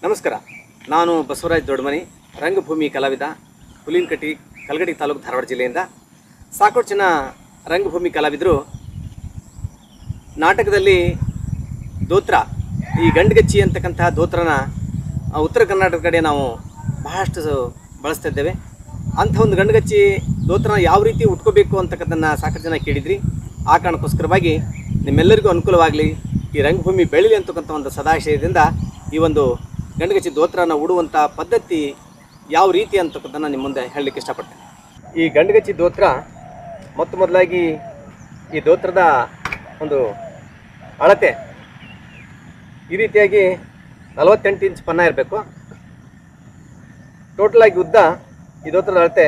ನಮಸ್ಕಾರ ನಾನು ಬಸವರಾಜ್ ದೊಡ್ಡಮನಿ ರಂಗಭೂಮಿ ಕಲಾವಿದ ಹುಲಿನಕಟ್ಟಿ ಕಲ್ಗಡಿ ತಾಲೂಕು ಧಾರವಾಡ ಜಿಲ್ಲೆಯಿಂದ ಸಾಕಷ್ಟು ಜನ ರಂಗಭೂಮಿ ಕಲಾವಿದರು ನಾಟಕದಲ್ಲಿ ದೋತ್ರ ಈ ಗಂಡುಗಚ್ಚಿ ಅಂತಕ್ಕಂತಹ ದೋತ್ರನ ಆ, ಉತ್ತರ ಕರ್ನಾಟಕ ಕಡೆ ನಾವು ಬಹಳಷ್ಟು ಬಳಸ್ತಾ ಇದ್ದೇವೆ ಅಂಥ ಒಂದು ಗಂಡುಗಚ್ಚಿ ದೋತ್ರನ ಯಾವ ರೀತಿ ಉಟ್ಕೋಬೇಕು ಅಂತಕ್ಕಂಥದ್ದನ್ನು ಸಾಕಷ್ಟು ಜನ ಕೇಳಿದ್ರಿ ಆ ಕಾರಣಕ್ಕೋಸ್ಕರವಾಗಿ ನಿಮ್ಮೆಲ್ಲರಿಗೂ ಅನುಕೂಲವಾಗಲಿ ಈ ರಂಗಭೂಮಿ ಬೆಳೀಲಿ ಅಂತಕ್ಕಂಥ ಒಂದು ಸದಾಶಯದಿಂದ ಈ ಒಂದು ಗಂಡುಗಚ್ಚಿ ದೋತ್ರನ ಉಡುವಂಥ ಪದ್ಧತಿ ಯಾವ ರೀತಿ ಅಂತಕ್ಕಂಥದ್ದನ್ನು ನಿಮ್ಮ ಮುಂದೆ ಹೇಳಲಿಕ್ಕೆ ಇಷ್ಟಪಡ್ತೇನೆ ಈ ಗಂಡುಗಚ್ಚಿ ದೋತ್ರ ಮೊತ್ತ ಮೊದಲಾಗಿ ಈ ದೋತ್ರದ ಒಂದು ಅಳತೆ ಈ ರೀತಿಯಾಗಿ ನಲವತ್ತೆಂಟು ಇಂಚ್ ಪನ್ನ ಇರಬೇಕು ಟೋಟಲಾಗಿ ಉದ್ದ ಈ ದೋತ್ರದ ಅಳತೆ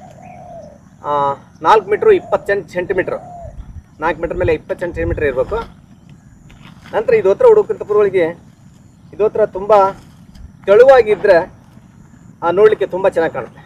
ನಾಲ್ಕು ಮೀಟ್ರು ಇಪ್ಪತ್ತೆಂಟು ಸೆಂಟಿಮೀಟ್ರ್ ನಾಲ್ಕು ಮೀಟ್ರ್ ಮೇಲೆ ಇಪ್ಪತ್ತು ಸೆಂಟಿಮೀಟ್ರ್ ಇರಬೇಕು ನಂತರ ಈ ದೋತ್ರ ಹುಡುಕಂತ ಪೂರ್ವಳಿಗೆ ಈ ದೋತ್ರ ತುಂಬ ತೆಳುವಾಗಿದ್ದರೆ ಆ ನೋಡಲಿಕ್ಕೆ ತುಂಬ ಚೆನ್ನಾಗಿ ಕಾಣುತ್ತೆ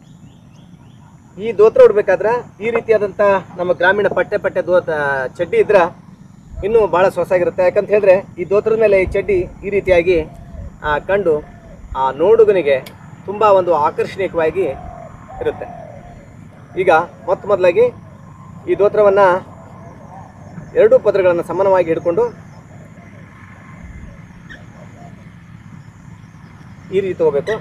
ಈ ದೋತ್ರ ಉಡ್ಬೇಕಾದ್ರೆ ಈ ರೀತಿಯಾದಂಥ ನಮ್ಮ ಗ್ರಾಮೀಣ ಪಟ್ಟೆ ಪಟ್ಟೆ ದೋತ ಚಡ್ಡಿ ಇದ್ರೆ ಇನ್ನೂ ಭಾಳ ಸೊಸಾಗಿರುತ್ತೆ ಯಾಕಂತ ಹೇಳಿದ್ರೆ ಈ ದೋತ್ರದ ಮೇಲೆ ಈ ಚಡ್ಡಿ ಈ ರೀತಿಯಾಗಿ ಆ, ಕಂಡು ಆ ನೋಡುಗನಿಗೆ ತುಂಬ ಒಂದು ಆಕರ್ಷಣೀಯವಾಗಿ ಇರುತ್ತೆ ಈಗ ಮೊತ್ತ ಮೊದಲಾಗಿ ಈ ದೋತ್ರವನ್ನು ಎರಡೂ ಪದರಗಳನ್ನು ಸಮಾನವಾಗಿ ಹಿಡ್ಕೊಂಡು ಈ ರೀತಿ ತಗೋಬೇಕು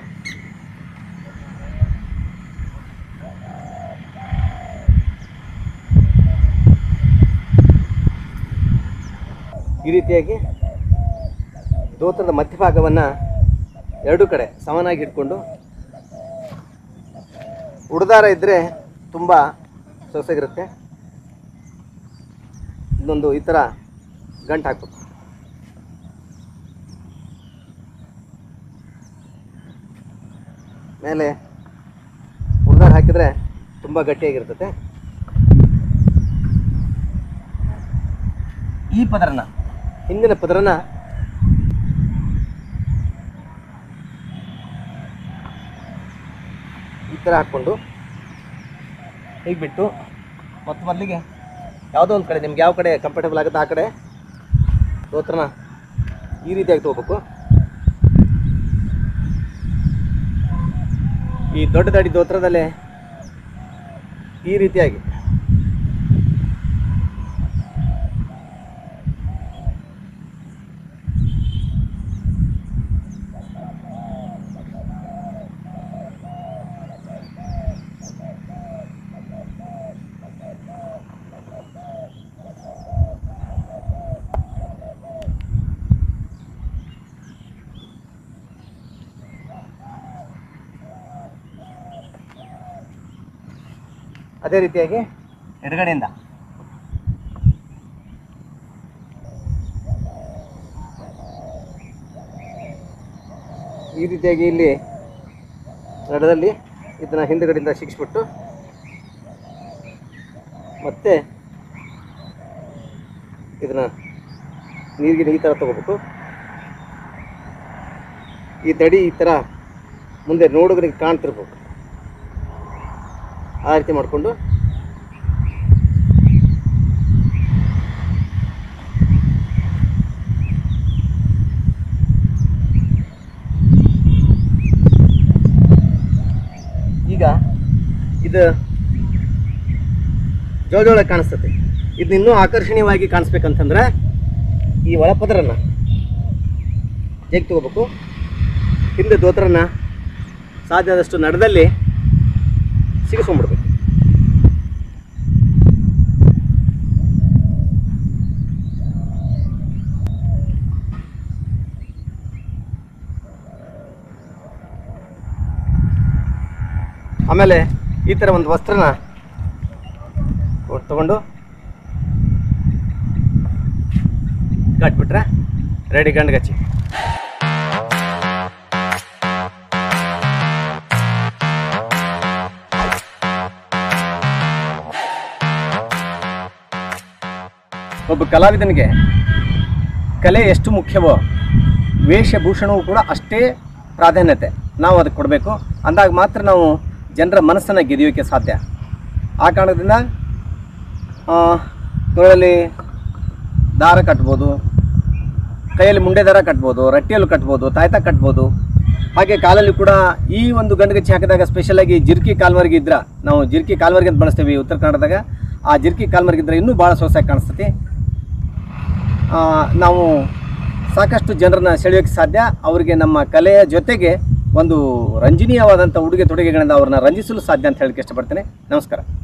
ಈ ರೀತಿಯಾಗಿ ದೋತ್ರದ ಮಧ್ಯಭಾಗವನ್ನು ಎರಡೂ ಕಡೆ ಸಮನಾಗಿ ಇಟ್ಕೊಂಡು ಉಡ್ದಾರ ಇದ್ದರೆ ತುಂಬ ಸೊಸೆಗಿರುತ್ತೆ ಇದೊಂದು ಈ ಥರ ಗಂಟು ಹಾಕ್ಬೇಕು ಮೇಲೆ ಉಡ್ದಾರ ಹಾಕಿದರೆ ತುಂಬ ಗಟ್ಟಿಯಾಗಿರ್ತದೆ ಈ ಪದರನ ಹಿಂದಿನ ಪದರನ ಈ ಥರ ಹಾಕ್ಕೊಂಡು ಹೀಗೆ ಬಿಟ್ಟು ಮತ್ತು ಮೊದಲಿಗೆ ಯಾವುದೋ ಒಂದು ಕಡೆ ನಿಮ್ಗೆ ಯಾವ ಕಡೆ ಕಂಫರ್ಟೇಬಲ್ ಆಗುತ್ತೆ ಆ ಕಡೆ ದೋತ್ರನ ಈ ರೀತಿಯಾಗಿ ತೊಗೋಬೇಕು ಈ ದೊಡ್ಡ ದಡಿ ದೋತ್ರದಲ್ಲೇ ಈ ರೀತಿಯಾಗಿ ಅದೇ ರೀತಿಯಾಗಿ ಎಡಗಡೆಯಿಂದ ಈ ರೀತಿಯಾಗಿ ಇಲ್ಲಿ ನಡದಲ್ಲಿ ಇದನ್ನ ಹಿಂದುಗಡೆಯಿಂದ ಸಿಕ್ಸ್ಬಿಟ್ಟು ಮತ್ತೆ ಇದನ್ನ ನೀರಿಗೆ ಈ ಥರ ತಗೋಬೇಕು ಈ ದಡಿ ಈ ಥರ ಮುಂದೆ ನೋಡುಗರಿಗೆ ಕಾಣ್ತಿರ್ಬೇಕು ಆ ರೀತಿ ಮಾಡಿಕೊಂಡು ಈಗ ಇದು ಜೋಳ ಕಾಣಿಸ್ತದೆ ಇದು ಇನ್ನೂ ಆಕರ್ಷಣೀಯವಾಗಿ ಕಾಣಿಸ್ಬೇಕಂತಂದ್ರೆ ಈ ಒಳಪದರನ್ನ ಜಗ್ ತಗೋಬೇಕು ಹಿಂದೆ ದೋತ್ರನ ಸಾಧ್ಯ ಆದಷ್ಟು ನಡದಲ್ಲಿ ಸಿಗಿಸ್ಕೊಂಡ್ಬಿಡ್ಬೇಕು ಆಮೇಲೆ ಈ ಥರ ಒಂದು ವಸ್ತ್ರನ ತಗೊಂಡು ಕಟ್ಬಿಟ್ರೆ ರೆಡಿ ಗಂಡ್ಗಚ್ಚಿ ಒಬ್ಬ ಕಲಾವಿದನಿಗೆ ಕಲೆ ಎಷ್ಟು ಮುಖ್ಯವೋ ವೇಷಭೂಷಣವೂ ಕೂಡ ಅಷ್ಟೇ ಪ್ರಾಧಾನ್ಯತೆ ನಾವು ಅದಕ್ಕೆ ಕೊಡಬೇಕು ಅಂದಾಗ ಮಾತ್ರ ನಾವು ಜನರ ಮನಸ್ಸನ್ನು ಗೆದಿಯೋಕ್ಕೆ ಸಾಧ್ಯ ಆ ಕಾರಣದಿಂದ ಆ, ತೋಳಲ್ಲಿ ದಾರ ಕಟ್ಬೋದು ಕೈಯಲ್ಲಿ ಮುಂಡೆ ದಾರ ಕಟ್ಬೋದು ರಟ್ಟಿಯಲ್ಲೂ ಕಟ್ಬೋದು ತಾಯ್ತ ಕಟ್ಬೋದು ಹಾಗೆ ಕಾಲಲ್ಲಿ ಕೂಡ ಈ ಒಂದು ಗಂಡುಗಚ್ಚಿ ಹಾಕಿದಾಗ ಸ್ಪೆಷಲಾಗಿ ಜಿರ್ಕಿ ಕಾಲ್ಮರ್ಗಿ ಇದ್ರೆ ನಾವು ಜಿರ್ಕಿ ಕಾಲ್ಮರ್ಗಿ ಅಂತ ಬಳಸ್ತೀವಿ ಉತ್ತರ ಕನ್ನಡದಾಗ ಆ ಜಿರ್ಕಿ ಕಾಲ್ಮರ್ಗಿ ಇದ್ರೆ ಇನ್ನೂ ಭಾಳ ಸೊಸಾಗಿ ಕಾಣಿಸ್ತೈತಿ ಆ, ನಾವು ಸಾಕಷ್ಟು ಜನರನ್ನ ಸೆಳೆಯೋಕ್ಕೆ ಸಾಧ್ಯ ಅವರಿಗೆ ನಮ್ಮ ಕಲೆಯ ಜೊತೆಗೆ ಒಂದು ರಂಜನೀಯವಾದಂಥ ಉಡುಗೆ ತೊಡುಗೆಗಳಿಂದ ಅವ್ರನ್ನ ರಂಜಿಸಲು ಸಾಧ್ಯ ಅಂತ ಹೇಳಕ್ಕೆ ಇಷ್ಟಪಡ್ತೇನೆ ನಮಸ್ಕಾರ